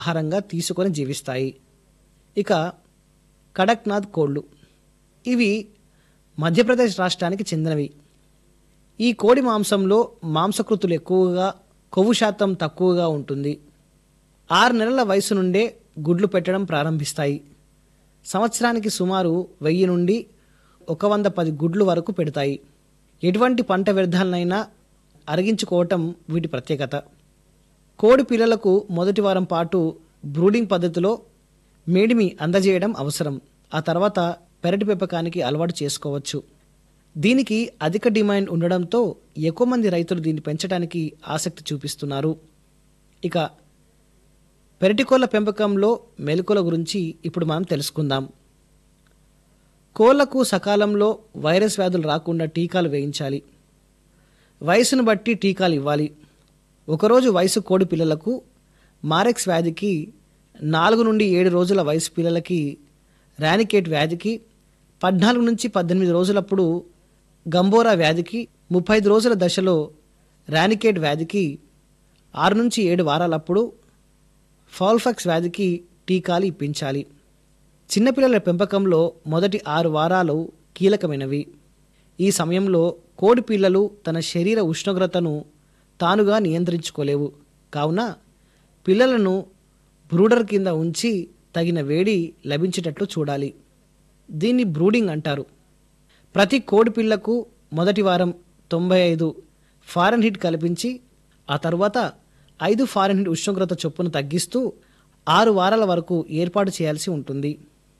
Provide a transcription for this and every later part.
ఆహారంగా తీసుకొని జీవిస్తాయి ఇక కడక్నాథ్ కోళ్ళు ఇవి మధ్యప్రదేశ్ రాష్ట్రానికి చెందినవి ఈ కోడి మాంసంలో మాంసకృతులు ఎక్కువగా కొవ్వు శాతం తక్కువగా ఉంటుంది ఆరు నెలల వయసు నుండే గుడ్లు పెట్టడం ప్రారంభిస్తాయి సంవత్సరానికి సుమారు వెయ్యి నుండి ఒక వంద పది గుడ్లు వరకు పెడతాయి ఎటువంటి పంట వ్యర్థాలనైనా అరిగించుకోవటం వీటి ప్రత్యేకత కోడి పిల్లలకు మొదటి వారం పాటు బ్రూడింగ్ పద్ధతిలో మేడిమి అందజేయడం అవసరం ఆ తర్వాత పెరటి పెంపకానికి అలవాటు చేసుకోవచ్చు దీనికి అధిక డిమాండ్ ఉండడంతో ఎక్కువ మంది రైతులు దీన్ని పెంచడానికి ఆసక్తి చూపిస్తున్నారు ఇక పెరటికోళ్ల పెంపకంలో మెలకుల గురించి ఇప్పుడు మనం తెలుసుకుందాం కోళ్లకు సకాలంలో వైరస్ వ్యాధులు రాకుండా టీకాలు వేయించాలి వయసును బట్టి టీకాలు ఇవ్వాలి ఒకరోజు వయసు కోడి పిల్లలకు మారెక్స్ వ్యాధికి నాలుగు నుండి ఏడు రోజుల వయసు పిల్లలకి రానికేట్ వ్యాధికి పద్నాలుగు నుంచి పద్దెనిమిది రోజులప్పుడు గంబోరా వ్యాధికి ముప్పై ఐదు రోజుల దశలో రానికేట్ వ్యాధికి ఆరు నుంచి ఏడు వారాలప్పుడు ఫాల్ఫాక్స్ వ్యాధికి టీకాలు ఇప్పించాలి చిన్నపిల్లల పెంపకంలో మొదటి ఆరు వారాలు కీలకమైనవి ఈ సమయంలో కోడి పిల్లలు తన శరీర ఉష్ణోగ్రతను తానుగా నియంత్రించుకోలేవు కావున పిల్లలను బ్రూడర్ కింద ఉంచి తగిన వేడి లభించేటట్లు చూడాలి దీన్ని బ్రూడింగ్ అంటారు ప్రతి కోడి పిల్లకు మొదటి వారం తొంభై ఐదు ఫారెన్హీట్ కల్పించి ఆ తర్వాత ఐదు ఫారెన్హీట్ ఉష్ణోగ్రత చొప్పున తగ్గిస్తూ ఆరు వారాల వరకు ఏర్పాటు చేయాల్సి ఉంటుంది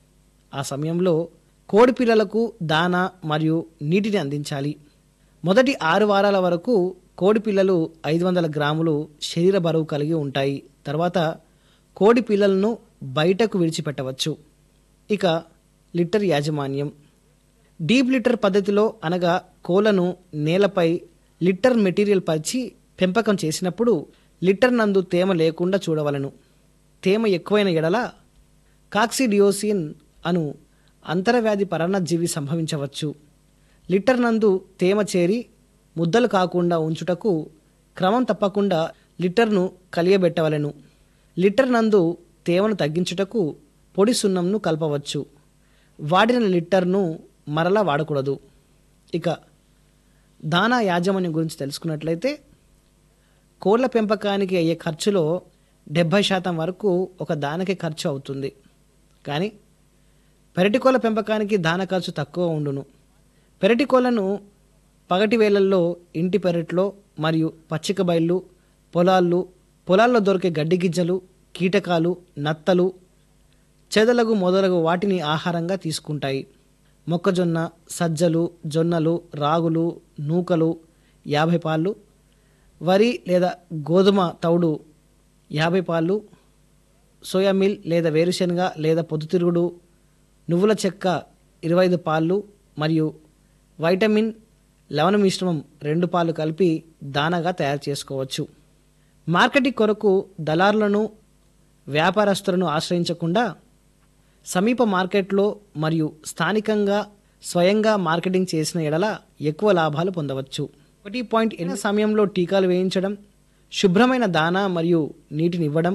ఆ సమయంలో కోడి పిల్లలకు దానా మరియు నీటిని అందించాలి మొదటి ఆరు వారాల వరకు కోడి పిల్లలు ఐదు వందల గ్రాములు శరీర బరువు కలిగి ఉంటాయి తర్వాత కోడి పిల్లలను బయటకు విడిచిపెట్టవచ్చు ఇక లిటర్ యాజమాన్యం డీప్ లిటర్ పద్ధతిలో అనగా కోళ్లను నేలపై లిటర్ మెటీరియల్ పరిచి పెంపకం చేసినప్పుడు లిటర్ నందు తేమ లేకుండా చూడవలను తేమ ఎక్కువైన ఎడల కాక్సిడియోసిన్ అను అంతరవ్యాధి పరాన్నజీవి సంభవించవచ్చు లిటర్ నందు తేమ చేరి ముద్దలు కాకుండా ఉంచుటకు క్రమం తప్పకుండా లిటర్ను కలియబెట్టవలెను లిటర్ నందు తేమను తగ్గించుటకు పొడి సున్నంను కలపవచ్చు వాడిన లిటర్ను మరలా వాడకూడదు ఇక దానా యాజమాన్యం గురించి తెలుసుకున్నట్లయితే కోళ్ల పెంపకానికి అయ్యే ఖర్చులో డెబ్భై శాతం వరకు ఒక దానకి ఖర్చు అవుతుంది కానీ పెరటి కోళ్ళ పెంపకానికి దాన ఖర్చు తక్కువ ఉండును పెరటి కోళ్ళను పగటి వేళల్లో ఇంటి పెరట్లో మరియు పచ్చిక బయళ్ళు పొలాల్లో పొలాల్లో దొరికే గడ్డి గిజ్జలు కీటకాలు నత్తలు చెదలగు మొదలగు వాటిని ఆహారంగా తీసుకుంటాయి మొక్కజొన్న సజ్జలు జొన్నలు రాగులు నూకలు యాభై పాళ్ళు వరి లేదా గోధుమ తౌడు యాభై పాళ్ళు సోయా మిల్ లేదా వేరుశనగ లేదా పొద్దుతిరుగుడు నువ్వుల చెక్క ఇరవై ఐదు పాళ్ళు మరియు వైటమిన్ లవణ మిశ్రమం రెండు పాలు కలిపి దానాగా తయారు చేసుకోవచ్చు మార్కెటింగ్ కొరకు దళారులను వ్యాపారస్తులను ఆశ్రయించకుండా సమీప మార్కెట్లో మరియు స్థానికంగా స్వయంగా మార్కెటింగ్ చేసిన ఎడల ఎక్కువ లాభాలు పొందవచ్చు ఒకటి పాయింట్ ఎనిమిది సమయంలో టీకాలు వేయించడం శుభ్రమైన దానా మరియు నీటిని ఇవ్వడం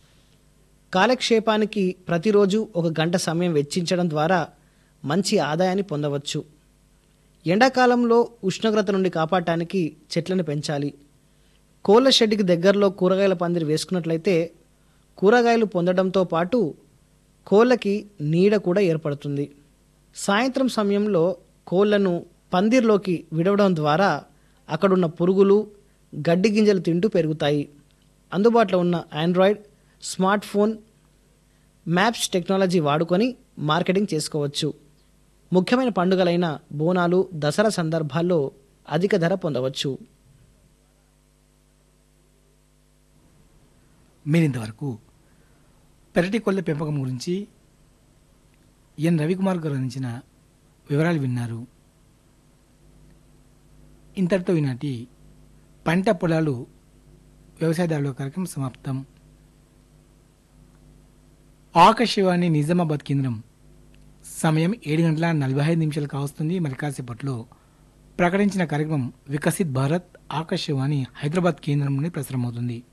కాలక్షేపానికి ప్రతిరోజు ఒక గంట సమయం వెచ్చించడం ద్వారా మంచి ఆదాయాన్ని పొందవచ్చు ఎండాకాలంలో ఉష్ణోగ్రత నుండి కాపాడటానికి చెట్లను పెంచాలి కోళ్ళ షెడ్కి దగ్గరలో కూరగాయల పందిరి వేసుకున్నట్లయితే కూరగాయలు పొందడంతో పాటు కోళ్ళకి నీడ కూడా ఏర్పడుతుంది సాయంత్రం సమయంలో కోళ్లను పందిర్లోకి విడవడం ద్వారా అక్కడున్న పురుగులు గడ్డి గింజలు తింటూ పెరుగుతాయి అందుబాటులో ఉన్న android smart phone maps technology వాడుకొని మార్కెటింగ్ చేసుకోవచ్చు ముఖ్యమైన పండుగలైన బోనాలు దసరా సందర్భాల్లో అధిక ధర పొందవచ్చు మీరింతవరకు పెరటి కొల్ల పెంపకం గురించి ఎన్ రవికుమార్ గారు అందించిన వివరాలు విన్నారు ఇంతటితో ఈనాటి పంట పొలాలు వ్యవసాయదారుల కార్యక్రమం సమాప్తం ఆకాశవాణి నిజామాబాద్ కేంద్రం సమయం ఏడు గంటల నలభై ఐదు నిమిషాలు కావస్తుంది మరి కాసేపట్లో ప్రకటించిన కార్యక్రమం వికసిత్ భారత్ ఆకాశవాణి హైదరాబాద్ కేంద్రం నుండి ప్రసారమవుతుంది